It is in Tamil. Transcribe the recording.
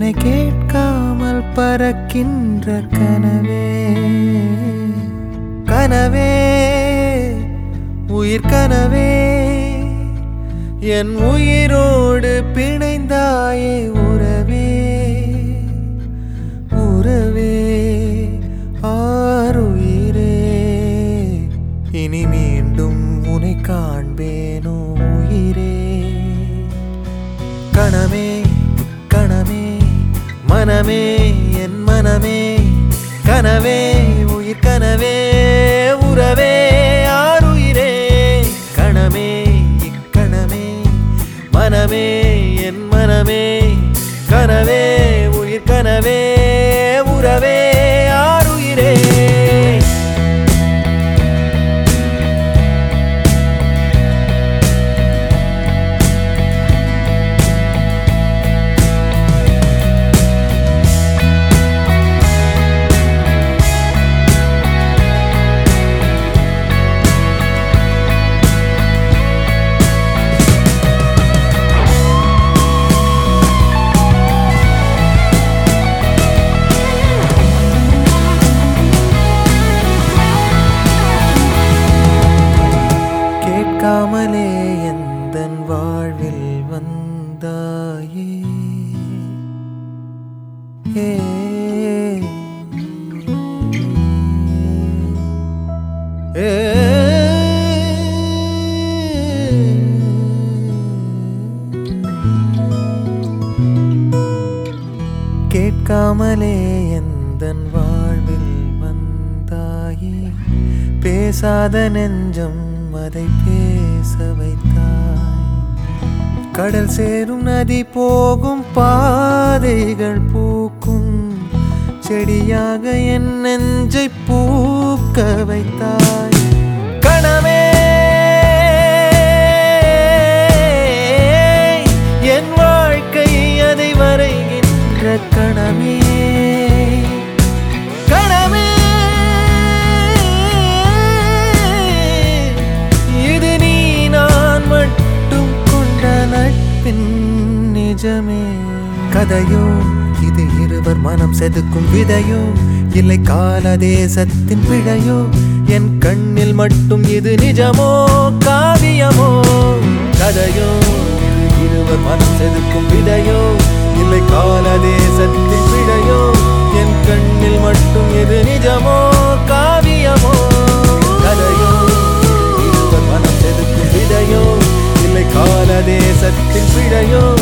என்னை கேட்காமல் பறக்கின்ற கனவே கனவே உயிர் கனவே என் உயிரோடு பிணைந்தாயே உறவே உறவே ஆருயிரே இனி மீண்டும் உனை காண்பேனோ உயிரே கணமே கணமே மனமே என் மனமே கனவே உயிர் கனவே உறவே ஆருயிரே கணமே இக்கணமே மனமே என் மனமே கனவே உயிர் கனவே உறவே ஆருயிரே கேட்காமலே எந்தன் வாழ்வில் வந்தாயே ஏ ஏ கேட்காமலே எந்தன் வாழ்வில் வந்தாயே பேசாத நெஞ்சம் அதை பேச வைத்தாய் கடல் சேரும் நதி போகும் பாதைகள் பூக்கும் செடியாக என் நெஞ்சை பூக்க வைத்தாய் கணமே என் வாழ்க்கை அதை வரைகின்ற கணமே கணமே இது நீ நான் மட்டும் கொண்ட நட்பின் நிஜமே கதையோ இது இருவர் மனம் செதுக்கும் விதையோ இல்லை கால தேசத்தின் பிழையோ என் கண்ணில் மட்டும் இது நிஜமோ காவியமோ கதையோ இது இருவர் மனம் செதுக்கும் விதையோ இல்லை கால தேசத்தின் பிழையோ என் கண்ணில் மட்டும் இது நிஜமோ காவியமோ கதையோ இது இருவர் மனம் செதுக்கும் விதையோ இல்லை கால தேசத்தின் பிழையோ